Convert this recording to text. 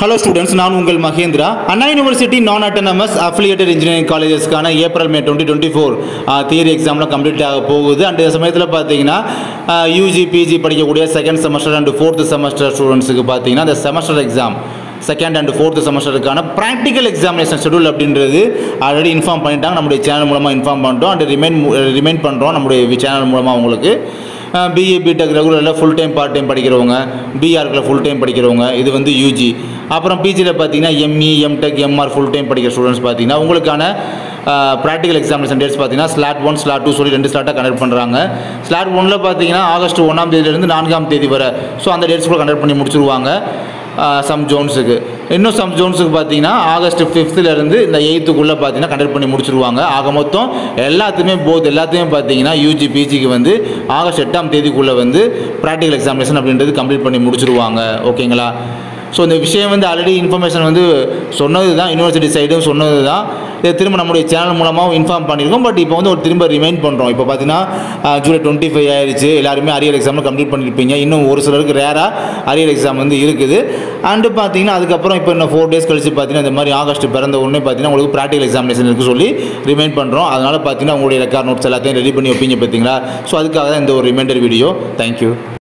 hello students நான் உங்கள் Mahendra Anna university நான் அட்டனமஸ் அஃபிலியேட்டட் இன்ஜினியரிங் காலேஜஸ்க்கான April May twenty twenty four theory எக்ஸாம்லாம் கம்ப்ளீட் ஆக போகுது அண்ட் இந்த சமயத்தில் பார்த்தீங்கன்னா யூஜி பிஜி படிக்கக்கூடிய second semester and fourth semester ஸ்டூடெண்ட்ஸுக்கு பார்த்தீங்கன்னா அந்த semester exam second and fourth செமஸ்டருக்கான ப்ராக்டிக்கல் எக்ஸாமினேஷன் ஷெடியூல் அப்படின்றது ஆல்ரெடி இன்ஃபார்ம் பண்ணிட்டாங்க நம்முடைய சேனல் மூலமாக இன்ஃபார்ம் பண்ணிட்டோம் அண்ட் ரிமைன் ரிமைன் பண்ணுறோம் நம்முடைய சேனல் மூலமாக உங்களுக்கு பிஏ பிடெக் ரெகுலரில் ஃபுல் டைம் பார்ட் டைம் படிக்கிறவங்க பிஆர்க்கில் ஃபுல் டைம் படிக்கிறவங்க இது வந்து யூஜி அப்புறம் பிஜியில் பார்த்தீங்கன்னா ME MTech MR full time படிக்கிற ஸ்டூடெண்ட்ஸ் பார்த்தீங்கன்னா உங்களுக்கான ப்ராக்டிக்கல் எக்ஸாமினேஷன் டேட்ஸ் பார்த்தீங்கன்னா ஸ்லாட் ஒன் ஸ்லாட் டூ சொல்லி ரெண்டு ஸ்லாட்டாக கண்டக்ட் பண்ணுறாங்க ஸ்லாட் ஒனில் பார்த்தீங்கன்னா ஆகஸ்ட் ஒன்றாம் தேதியிலேருந்து நான்காம் தேதி வரை ஸோ அந்த டேட்ஸ் கூட கண்டக்ட் பண்ணி முடிச்சிருவாங்க சம் ஜோன்ஸுக்கு இன்னும் சம் ஜோன்ஸுக்கு பார்த்தீங்கன்னா ஆகஸ்ட் ஃபிஃப்த்துலேருந்து இந்த எயித்துக்குள்ளே பார்த்தீங்கன்னா கண்டக்ட் பண்ணி முடிச்சிருவாங்க ஆக மொத்தம் எல்லாத்துமே போத் எல்லாத்தையுமே பார்த்தீங்கன்னா யூஜி பிஜிக்கு வந்து ஆகஸ்ட் எட்டாம் தேதிக்குள்ளே வந்து ப்ராக்டிக்கல் எக்ஸாமினேஷன் அப்படின்றது கம்ப்ளீட் பண்ணி முடிச்சிருவாங்க ஓகேங்களா ஸோ இந்த விஷயம் வந்து ஆல்ரெடி இன்ஃபர்மேஷன் வந்து சொன்னது தான் யூனிவர்சிட்டி சைடும் சொன்னது தான் இதை திரும்ப நம்முடைய சேனல் மூலமாக இன்ஃபார்ம் பண்ணியிருக்கோம் பட் இப்போ வந்து ஒரு திரும்ப ரிமைண்ட் பண்ணுறோம் இப்போ பார்த்தீங்கன்னா ஜூலை டுவெண்ட்டி ஃபைவ் ஆயிடுச்சு எல்லாருமே அரியர் எக்ஸாமில் கம்ப்ளீட் பண்ணியிருப்பீங்க இன்னும் ஒரு சிலருக்கு ரேராக அரியர் எக்ஸாம் வந்து இருக்குது அண்டு பார்த்தீங்கன்னா அதுக்கப்புறம் இப்போ இன்னும் ஃபோர் டேஸ் கழிச்சு பார்த்தீங்கன்னா இந்த மாதிரி ஆகஸ்ட் பிறந்த உடனே பார்த்தீங்கன்னா உங்களுக்கு ப்ராக்டிகல் எக்ஸாமினேஷன் இருக்குது சொல்லி ரிமைண்ட் பண்ணுறோம் அதனால் பார்த்தீங்கன்னா உங்களுடைய ரெக்கார்ட் நோட்ஸ் எல்லாத்தையும் ரெடி பண்ணி வைப்பீங்க பார்த்தீங்களா ஸோ அதுக்காக தான் இந்த ஒரு ரிமைண்டர் வீடியோ தேங்க்யூ